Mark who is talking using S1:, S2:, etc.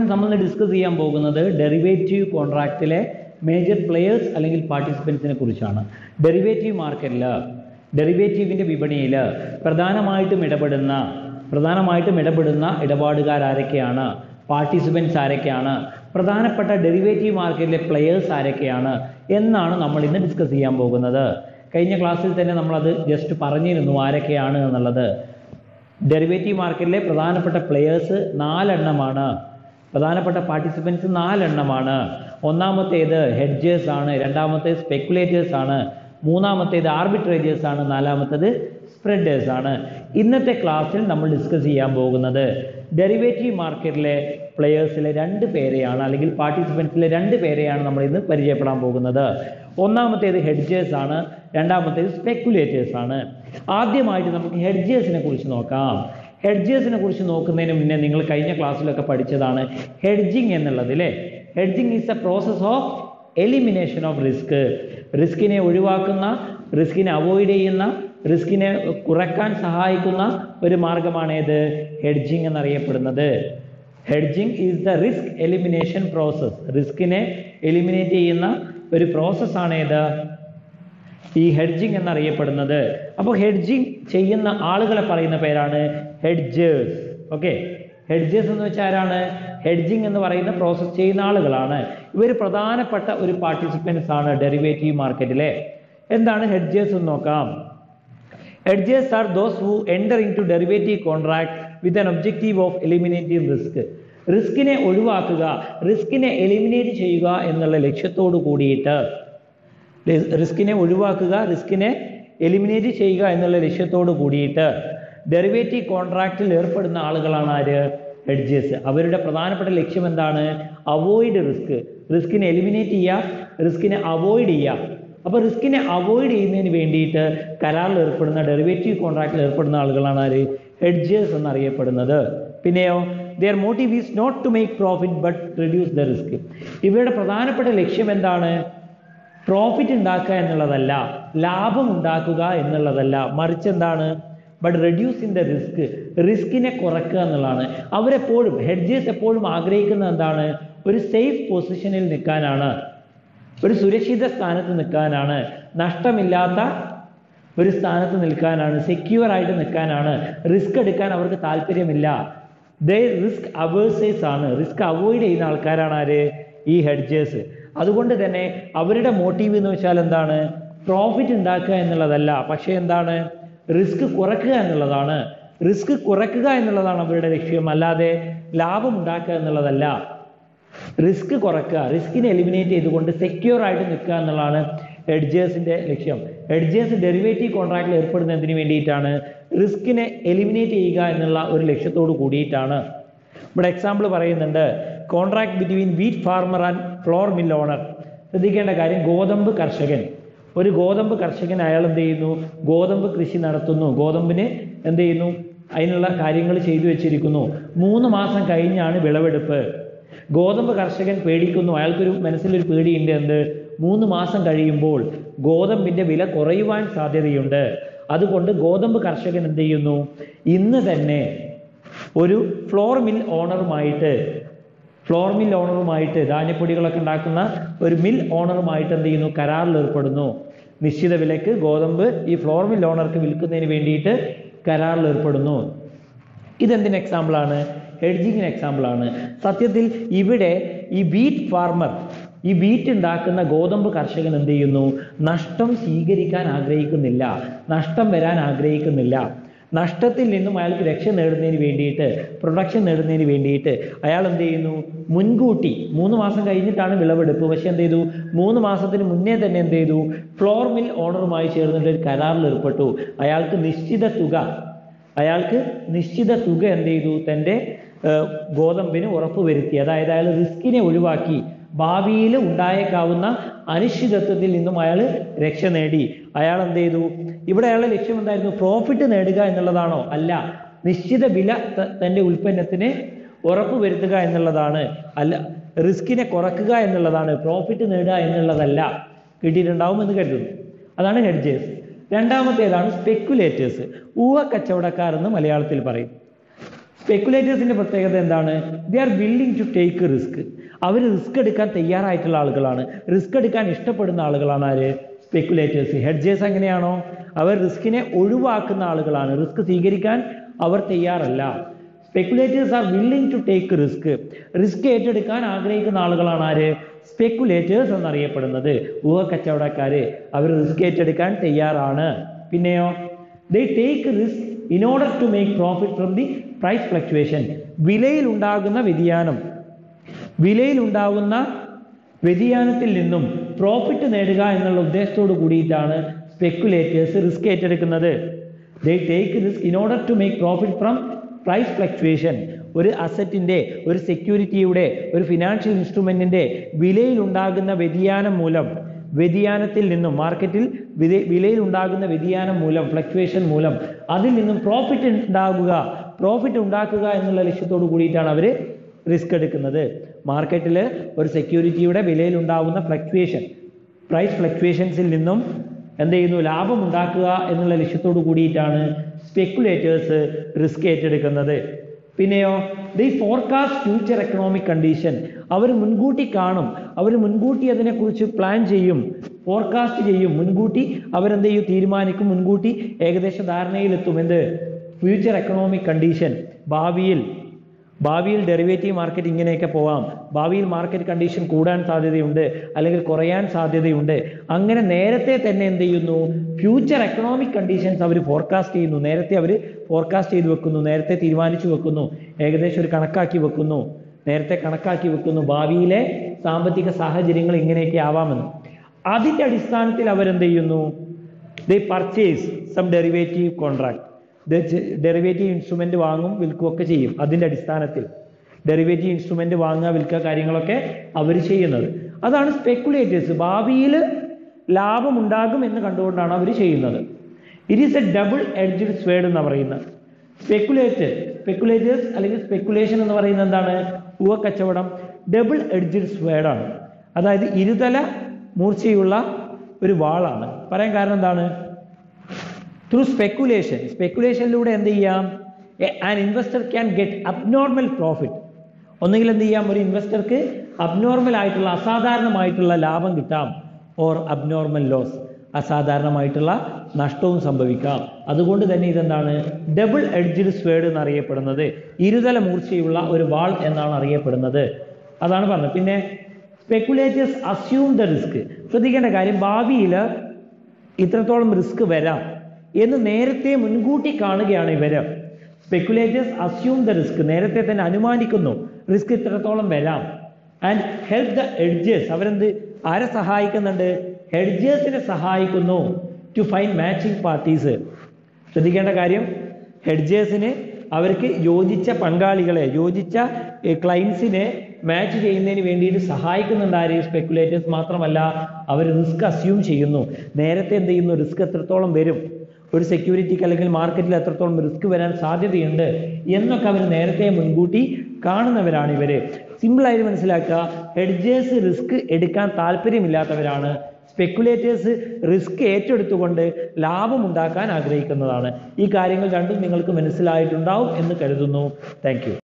S1: നമ്മൾ ഡിസ്കസ് ചെയ്യാൻ പോകുന്നത് ഡെറിവേറ്റീവ് കോൺട്രാക്റ്റിലെ മേജർ പ്ലെയേഴ്സ് അല്ലെങ്കിൽ പാർട്ടിസിപ്പൻസിനെ കുറിച്ചാണ് ഡെറിവേറ്റീവ് മാർക്കറ്റിൽ ഡെറിവേറ്റീവിൻ്റെ വിപണിയിൽ പ്രധാനമായിട്ടും ഇടപെടുന്ന പ്രധാനമായിട്ടും ഇടപെടുന്ന ഇടപാടുകാർ ആരൊക്കെയാണ് പാർട്ടിസിപ്പൻസ് ആരൊക്കെയാണ് പ്രധാനപ്പെട്ട ഡെറിവേറ്റീവ് മാർക്കറ്റിലെ പ്ലെയേഴ്സ് ആരൊക്കെയാണ് എന്നാണ് നമ്മൾ ഇന്ന് ഡിസ്കസ് ചെയ്യാൻ പോകുന്നത് കഴിഞ്ഞ ക്ലാസ്സിൽ തന്നെ നമ്മളത് ജസ്റ്റ് പറഞ്ഞിരുന്നു ആരൊക്കെയാണ് എന്നുള്ളത് ഡെറിവേറ്റീവ് മാർക്കറ്റിലെ പ്രധാനപ്പെട്ട പ്ലെയേഴ്സ് നാലെണ്ണമാണ് പ്രധാനപ്പെട്ട പാർട്ടിസിപ്പൻസ് നാലെണ്ണമാണ് ഒന്നാമത്തേത് ഹെഡ്ജേഴ്സ് ആണ് രണ്ടാമത്തേത് സ്പെക്കുലേറ്റേഴ്സ് ആണ് മൂന്നാമത്തേത് ആർബിട്രേജേഴ്സ് ആണ് നാലാമത്തേത് സ്പ്രെഡേഴ്സ് ആണ് ഇന്നത്തെ ക്ലാസ്സിൽ നമ്മൾ ഡിസ്കസ് ചെയ്യാൻ പോകുന്നത് ഡെറിവേറ്റീവ് മാർക്കറ്റിലെ പ്ലെയേഴ്സിലെ രണ്ട് പേരെയാണ് അല്ലെങ്കിൽ പാർട്ടിസിപ്പൻസിലെ രണ്ട് പേരെയാണ് നമ്മൾ ഇന്ന് പരിചയപ്പെടാൻ പോകുന്നത് ഒന്നാമത്തേത് ഹെഡ്ജേഴ്സ് ആണ് രണ്ടാമത്തേത് സ്പെക്കുലേറ്റേഴ്സ് ആണ് ആദ്യമായിട്ട് നമുക്ക് ഹെഡ്ജേഴ്സിനെ കുറിച്ച് നോക്കാം ഹെഡ്ജേഴ്സിനെ കുറിച്ച് നോക്കുന്നതിന് മുന്നേ നിങ്ങൾ കഴിഞ്ഞ ക്ലാസ്സിലൊക്കെ പഠിച്ചതാണ് ഹെഡ്ജിങ് എന്നുള്ളത് അല്ലേ hedging is a process of elimination of risk റിസ്കിനെ ഒഴിവാക്കുന്ന റിസ്കിനെ അവോയ്ഡ് ചെയ്യുന്ന റിസ്കിനെ കുറയ്ക്കാൻ സഹായിക്കുന്ന ഒരു മാർഗമാണ് ഏത് ഹെഡ്ജിങ് എന്നറിയപ്പെടുന്നത് hedging is the risk elimination process റിസ്കിനെ എലിമിനേറ്റ് ചെയ്യുന്ന ഒരു പ്രോസസ്സാണ് ഏത് ഈ ഹെഡ്ജിങ് എന്നറിയപ്പെടുന്നത് അപ്പോൾ ഹെഡ്ജിങ് ചെയ്യുന്ന ആളുകളെ പറയുന്ന പേരാണ് ഹെഡ്ജേഴ്സ് ഓക്കെ ഹെഡ്ജേഴ്സ് എന്ന് വെച്ചാൽ ആരാണ് ഹെഡ്ജിങ് എന്ന് പറയുന്ന പ്രോസസ്സ് ചെയ്യുന്ന ആളുകളാണ് ഇവർ പ്രധാനപ്പെട്ട ഒരു പാർട്ടിസിപ്പൻസ് ആണ് ഡെറിവേറ്റീവ് മാർക്കറ്റിലെ എന്താണ് ഹെഡ്ജേഴ്സ് എന്ന് നോക്കാം hedgers are those who enter into derivative contract with an objective of eliminating risk റിസ്കിനെ ഒഴിവാക്കുക റിസ്കിനെ എലിമിനേറ്റ് ചെയ്യുക എന്നുള്ള ലക്ഷ്യത്തോട് കൂടിയിട്ട് റിസ്കിനെ ഒഴിവാക്കുക റിസ്കിനെ എലിമിനേറ്റ് ചെയ്യുക എന്നുള്ള ലക്ഷ്യത്തോട് കൂടിയിട്ട് ഡെറിവേറ്റീവ് കോൺട്രാക്റ്റിൽ ഏർപ്പെടുന്ന ആളുകളാണ് ആര് ഹെഡ്ജേഴ്സ് അവരുടെ പ്രധാനപ്പെട്ട ലക്ഷ്യം എന്താണ് അവോയ്ഡ് റിസ്ക് റിസ്കിനെ എലിമിനേറ്റ് ചെയ്യുക റിസ്കിനെ അവോയ്ഡ് ചെയ്യുക അപ്പോൾ റിസ്കിനെ അവോയ്ഡ് ചെയ്യുന്നതിന് വേണ്ടിയിട്ട് കരാറിൽ ഏർപ്പെടുന്ന ഡെറിവേറ്റീവ് കോൺട്രാക്റ്റിൽ ഏർപ്പെടുന്ന ആളുകളാണ് ആര് ഹെഡ്ജേഴ്സ് എന്നറിയപ്പെടുന്നത് പിന്നെയോ their motive is not to make profit but reduce the risk ഇവരുടെ പ്രധാനപ്പെട്ട ലക്ഷ്യം എന്താണ് പ്രോഫിറ്റ് ഉണ്ടാക്കുക എന്നുള്ളതല്ല ലാഭം ഉണ്ടാക്കുക എന്നുള്ളതല്ല മറിച്ച് എന്താണ് but reduce in the risk റിസ്കിനെ കുറയ്ക്കുക എന്നുള്ളതാണ് അവരെപ്പോഴും ഹെഡ്ജേഴ്സ് എപ്പോഴും ആഗ്രഹിക്കുന്നത് എന്താണ് ഒരു സേഫ് പൊസിഷനിൽ നിൽക്കാനാണ് ഒരു സുരക്ഷിത സ്ഥാനത്ത് നിൽക്കാനാണ് നഷ്ടമില്ലാത്ത ഒരു സ്ഥാനത്ത് നിൽക്കാനാണ് സെക്യൂർ ആയിട്ട് നിൽക്കാനാണ് റിസ്ക് എടുക്കാൻ അവർക്ക് താല്പര്യമില്ല ദേ റിസ്ക് അവേഴ്സേഴ്സ് ആണ് റിസ്ക് അവോയ്ഡ് ചെയ്യുന്ന ആൾക്കാരാണ് ആര് ഈ ഹെഡ്ജേഴ്സ് അതുകൊണ്ട് തന്നെ അവരുടെ മോട്ടീവ് എന്ന് വെച്ചാൽ എന്താണ് പ്രോഫിറ്റ് ഉണ്ടാക്കുക എന്നുള്ളതല്ല പക്ഷേ എന്താണ് റിസ്ക് കുറയ്ക്കുക എന്നുള്ളതാണ് റിസ്ക് കുറയ്ക്കുക എന്നുള്ളതാണ് അവരുടെ ലക്ഷ്യം അല്ലാതെ ലാഭം ഉണ്ടാക്കുക എന്നുള്ളതല്ല റിസ്ക് കുറയ്ക്കുക റിസ്കിനെ എലിമിനേറ്റ് ചെയ്തുകൊണ്ട് സെക്യൂർ ആയിട്ട് നിൽക്കുക എന്നുള്ളതാണ് എഡ്ജേഴ്സിന്റെ ലക്ഷ്യം എഡ്ജേഴ്സ് ഡെറിവേറ്റീവ് കോൺട്രാക്റ്റിൽ ഏർപ്പെടുന്നതിന് വേണ്ടിയിട്ടാണ് റിസ്കിനെ എലിമിനേറ്റ് ചെയ്യുക എന്നുള്ള ഒരു ലക്ഷ്യത്തോട് കൂടിയിട്ടാണ് ഇവിടെ എക്സാമ്പിൾ പറയുന്നുണ്ട് contract between wheat farmer and flour mill owner ശ്രദ്ധിക്കേണ്ട കാര്യം ഗോതമ്പ് കർഷകൻ ഒരു ഗോതമ്പ് കർഷകൻ അയാൾ എന്ത് ചെയ്യുന്നു ഗോതമ്പ് കൃഷി നടത്തുന്നു ഗോതമ്പിന് എന്ത് ചെയ്യുന്നു അതിനുള്ള കാര്യങ്ങൾ ചെയ്തു വെച്ചിരിക്കുന്നു മൂന്ന് മാസം കഴിഞ്ഞാണ് വിളവെടുപ്പ് ഗോതമ്പ് കർഷകൻ പേടിക്കുന്നു അയാൾക്കൊരു മനസ്സിലൊരു പേടിയുണ്ട് എന്ത് മൂന്ന് മാസം കഴിയുമ്പോൾ ഗോതമ്പിന്റെ വില കുറയുവാൻ സാധ്യതയുണ്ട് അതുകൊണ്ട് ഗോതമ്പ് കർഷകൻ എന്ത് ചെയ്യുന്നു ഇന്ന് തന്നെ ഒരു ഫ്ലോർ മിൽ ഓണറുമായിട്ട് ഫ്ലോർ മിൽ ഓണറുമായിട്ട് ധാന്യപ്പൊടികളൊക്കെ ഉണ്ടാക്കുന്ന ഒരു മിൽ ഓണറുമായിട്ട് എന്ത് ചെയ്യുന്നു കരാറിൽ ഏർപ്പെടുന്നു നിശ്ചിത വിലക്ക് ഗോതമ്പ് ഈ ഫ്ലോർ മിൽ ഓണർക്ക് വിൽക്കുന്നതിന് വേണ്ടിയിട്ട് കരാറിൽ ഏർപ്പെടുന്നു ഇതെന്തിന് എക്സാമ്പിളാണ് ഹെഡ്ജിങ്ങിന് എക്സാമ്പിളാണ് സത്യത്തിൽ ഇവിടെ ഈ വീറ്റ് ഫാർമർ ഈ വീറ്റ് ഉണ്ടാക്കുന്ന ഗോതമ്പ് കർഷകൻ എന്ത് ചെയ്യുന്നു നഷ്ടം സ്വീകരിക്കാൻ ആഗ്രഹിക്കുന്നില്ല നഷ്ടം വരാൻ ആഗ്രഹിക്കുന്നില്ല നഷ്ടത്തിൽ നിന്നും അയാൾക്ക് രക്ഷ നേടുന്നതിന് വേണ്ടിയിട്ട് പ്രൊഡക്ഷൻ നേടുന്നതിന് വേണ്ടിയിട്ട് അയാൾ എന്ത് ചെയ്യുന്നു മുൻകൂട്ടി മൂന്ന് മാസം കഴിഞ്ഞിട്ടാണ് വിളവെടുപ്പ് പക്ഷെ എന്ത് ചെയ്തു മൂന്ന് മാസത്തിന് മുന്നേ തന്നെ എന്ത് ചെയ്തു ഫ്ലോർ മിൽ ഓണറുമായി ചേർന്നിട്ട് ഒരു കരാറിൽ ഏർപ്പെട്ടു അയാൾക്ക് നിശ്ചിത തുക അയാൾക്ക് നിശ്ചിത തുക എന്ത് ചെയ്തു തൻ്റെ ഗോതമ്പിന് ഉറപ്പ് വരുത്തി അതായത് അയാൾ റിസ്കിനെ ഒഴിവാക്കി ഭാവിയിൽ ഉണ്ടായേക്കാവുന്ന അനിശ്ചിതത്വത്തിൽ നിന്നും അയാൾ രക്ഷ നേടി അയാൾ എന്ത് ചെയ്തു ഇവിടെ അയാളുടെ ലക്ഷ്യം എന്തായിരുന്നു പ്രോഫിറ്റ് നേടുക എന്നുള്ളതാണോ അല്ല നിശ്ചിത വില തൻ്റെ ഉൽപ്പന്നത്തിന് ഉറപ്പ് വരുത്തുക എന്നുള്ളതാണ് അല്ല റിസ്കിനെ കുറക്കുക എന്നുള്ളതാണ് പ്രോഫിറ്റ് നേടുക എന്നുള്ളതല്ല കിട്ടിയിട്ടുണ്ടാവും എന്ന് കരുതുന്നു അതാണ് ഹെഡ്ജേഴ്സ് രണ്ടാമത്തേതാണ് സ്പെക്കുലേറ്റേഴ്സ് ഊഹ കച്ചവടക്കാർ എന്ന് മലയാളത്തിൽ പറയും സ്പെക്കുലേറ്റേഴ്സിന്റെ പ്രത്യേകത എന്താണ് they are willing to take risk അവർ റിസ്ക് എടുക്കാൻ തയ്യാറായിട്ടുള്ള ആളുകളാണ് റിസ്ക് എടുക്കാൻ ഇഷ്ടപ്പെടുന്ന ആളുകളാണ് ആര് സ്പെക്കുലേറ്റേഴ്സ് ഹെഡ്ജേഴ്സ് എങ്ങനെയാണോ അവർ റിസ്കിനെ ഒഴിവാക്കുന്ന ആളുകളാണ് റിസ്ക് സ്വീകരിക്കാൻ അവർ തയ്യാറല്ല speculators are willing to take risk risk ഏറ്റെടുക്കാൻ ആഗ്രഹിക്കുന്ന ആളുകളാണ് ആര് സ്പെക്കുലേറ്റേഴ്സ് എന്നറിയപ്പെടുന്നത് ഊഹ കച്ചവടക്കാര് അവർ റിസ്ക് ഏറ്റെടുക്കാൻ തയ്യാറാണ് പിന്നെയോ they take risk in order to make profit from the price fluctuation വിലയിൽ ഉണ്ടാകുന്ന വ്യതിയാനം വിലയിൽ ഉണ്ടാകുന്ന വ്യതിയാനത്തിൽ നിന്നും പ്രോഫിറ്റ് നേടുക എന്നുള്ള ഉദ്ദേശത്തോട് കൂടിയിട്ടാണ് സ്പെക്കുലേറ്റേഴ്സ് റിസ്ക് ഏറ്റെടുക്കുന്നത് they take risk in order to make profit from price fluctuation ഒരു അസറ്റിന്റെ ഒരു സെക്യൂരിറ്റിയുടെ ഒരു ഫിനാൻഷ്യൽ ഇൻസ്ട്രുമെന്റിന്റെ വിലയിൽ ഉണ്ടാകുന്ന വ്യതിയാനം മൂലം വ്യതിയാനത്തിൽ നിന്നും മാർക്കറ്റിൽ വില- വിലയിൽ ഉണ്ടാകുന്ന വ്യതിയാനം മൂലം ഫ്ലക്ച്വേഷൻ മൂലം അതിൽ നിന്നും പ്രോഫിറ്റ് ഉണ്ടാകുക പ്രോഫിറ്റ് ഉണ്ടാക്കുക എന്നുള്ള ലക്ഷ്യത്തോട് കൂടിയിട്ടാണ് അവർ റിസ്ക് എടുക്കുന്നത് മാർക്കറ്റിൽ ഒരു സെക്യൂരിറ്റിയുടെ വിലയിൽ ഉണ്ടാകുന്ന ഫ്ലക്ച്വേഷൻ പ്രൈസ് ഫ്ലക്ച്വേഷൻസിൽ നിന്നും എന്ത് ചെയ്യുന്നു ലാഭം ഉണ്ടാക്കുക എന്നുള്ള ലക്ഷ്യത്തോട് കൂടിയിട്ടാണ് സ്പെക്കുലേറ്റേഴ്സ് റിസ്ക് ഏറ്റെടുക്കുന്നത് പിന്നെയോ the forecast future economic condition അവർ മുൻകൂട്ടി കാണും അവർ മുൻകൂട്ടി അതിനെക്കുറിച്ച് പ്ലാൻ ചെയ്യും ഫോർകാസ്റ്റ് ചെയ്യും മുൻകൂട്ടി അവരെന്ത് ചെയ്യും തീരുമാനിക്കും മുൻകൂട്ടി ഏകദേശ ധാരണയിലെത്തും എന്ത് ഫ്യൂച്ചർ എക്കണോമിക് കണ്ടീഷൻ ഭാവിയിൽ ഭാവിയിൽ ഡെറിവേറ്റീവ് മാർക്കറ്റ് ഇങ്ങനെയൊക്കെ പോവാം ഭാവിയിൽ മാർക്കറ്റ് കണ്ടീഷൻ കൂടാൻ സാധ്യതയുണ്ട് അല്ലെങ്കിൽ കുറയാൻ സാധ്യതയുണ്ട് അങ്ങനെ നേരത്തെ തന്നെ എന്ത് ചെയ്യുന്നു ഫ്യൂച്ചർ എക്കണോമിക് കണ്ടീഷൻസ് അവർ ഫോർകാസ്റ്റ് ചെയ്യുന്നു നേരത്തെ അവർ ഫോർകാസ്റ്റ് ചെയ്ത് വെക്കുന്നു നേരത്തെ തീരുമാനിച്ചു വെക്കുന്നു ഏകദേശം ഒരു കണക്കാക്കി വെക്കുന്നു നേരത്തെ കണക്കാക്കി വെക്കുന്നു ഭാവിയിലെ സാമ്പത്തിക സാഹചര്യങ്ങൾ ഇങ്ങനെയൊക്കെ ആവാമെന്ന് അതിന്റെ അടിസ്ഥാനത്തിൽ അവരെന്ത് ചെയ്യുന്നു they purchase some derivative contract derivative instrument വാങ്ങും വിൽക്കും ഒക്കെ ചെയ്യും അതിന്റെ അടിസ്ഥാനത്തിൽ ഡെറിവേറ്റീവ് ഇൻസ്ട്രുമെന്റ് വാങ്ങുക വിൽക്കുക കാര്യങ്ങളൊക്കെ അവർ ചെയ്യുന്നത് അതാണ് സ്പെക്കുലേറ്റേഴ്സ് ഭാവിയിൽ ലാഭമുണ്ടാകും എന്ന് കണ്ടുകൊണ്ടാണ് അവർ ചെയ്യുന്നത് it is a double edged sword എന്ന് പറയുന്നത് സ്പെക്കുലേറ്റർ സ്പെക്കുലേറ്റേഴ്സ് അല്ലെങ്കിൽ സ്പെക്കുലേഷൻ എന്ന് പറയുന്നത് എന്താണ് ഊഹ കച്ചവടം ഡബിൾ എഡ്ജ്ഡ് സ്വേഡാണ് അതായത് ഇരുതല മൂർച്ചയുള്ള ഒരു വാളാണ് പറയാൻ കാരണം എന്താണ് ത്രൂ സ്പെക്കുലേഷൻ സ്പെക്കുലേഷനിലൂടെ എന്ത് ചെയ്യാം an investor can get abnormal profit ഒന്നുകിൽ എന്ത് ചെയ്യാം ഒരു ഇൻവെസ്റ്റർക്ക് അബ്നോർമൽ ആയിട്ടുള്ള അസാധാരണമായിട്ടുള്ള ലാഭം കിട്ടാം ഓർ അബ്നോർമൽ ലോസ് അസാധാരണമായിട്ടുള്ള നഷ്ടവും സംഭവിക്കാം അതുകൊണ്ട് തന്നെ ഇതെന്താണ് ഡബിൾ എഡ്ജ്ഡ് സ്വേഡ് എന്നറിയപ്പെടുന്നത് ഇരുതല മൂർച്ചയുള്ള ഒരു വാൾ എന്നാണ് അറിയപ്പെടുന്നത് അതാണ് പറഞ്ഞത് പിന്നെ സ്പെക്കുലേറ്റേഴ്സ് അസ്യൂം ദ റിസ്ക് ശ്രദ്ധിക്കേണ്ട കാര്യം ഭാവിയിൽ ഇത്രത്തോളം റിസ്ക് വരാം എന്ന് നേരത്തെ മുൻകൂട്ടി കാണുകയാണ് ഇവര് സ്പെക്കുലേറ്റേഴ്സ് അസ്യൂം ദ റിസ്ക് നേരത്തെ തന്നെ അനുമാനിക്കുന്നു റിസ്ക് ഇത്രത്തോളം വരാം ആൻഡ് ഹെൽപ്പ് ദ എഡ്ജേഴ്സ് അവരെന്ത് ആരെ സഹായിക്കുന്നുണ്ട് ഹെഡ്ജേഴ്സിനെ സഹായിക്കുന്നു ടു ഫൈൻഡ് മാച്ചിങ് പാർട്ടീസ് ശ്രദ്ധിക്കേണ്ട കാര്യം ഹെഡ്ജേഴ്സിന് അവർക്ക് യോജിച്ച പങ്കാളികളെ യോജിച്ച ക്ലയൻസിനെ മാച്ച് ചെയ്യുന്നതിന് വേണ്ടിയിട്ട് സഹായിക്കുന്നുണ്ട് ആര് സ്പെക്കുലേറ്റേഴ്സ് മാത്രമല്ല അവർ റിസ്ക് അസ്യൂം ചെയ്യുന്നു നേരത്തെ എന്ത് ചെയ്യുന്നു റിസ്ക് എത്രത്തോളം വരും ഒരു സെക്യൂരിറ്റിക്ക് അല്ലെങ്കിൽ മാർക്കറ്റിൽ എത്രത്തോളം റിസ്ക് വരാൻ സാധ്യതയുണ്ട് എന്നൊക്കെ അവർ നേരത്തെ മുൻകൂട്ടി കാണുന്നവരാണ് ഇവര് സിമ്പിളായിട്ട് മനസ്സിലാക്കുക ഹെഡ്ജേഴ്സ് റിസ്ക് എടുക്കാൻ താല്പര്യമില്ലാത്തവരാണ് സ്പെക്കുലേറ്റേഴ്സ് റിസ്ക് ഏറ്റെടുത്തുകൊണ്ട് ലാഭം ഉണ്ടാക്കാൻ ആഗ്രഹിക്കുന്നതാണ് ഈ കാര്യങ്ങൾ രണ്ടും നിങ്ങൾക്ക് മനസ്സിലായിട്ടുണ്ടാവും എന്ന് കരുതുന്നു താങ്ക്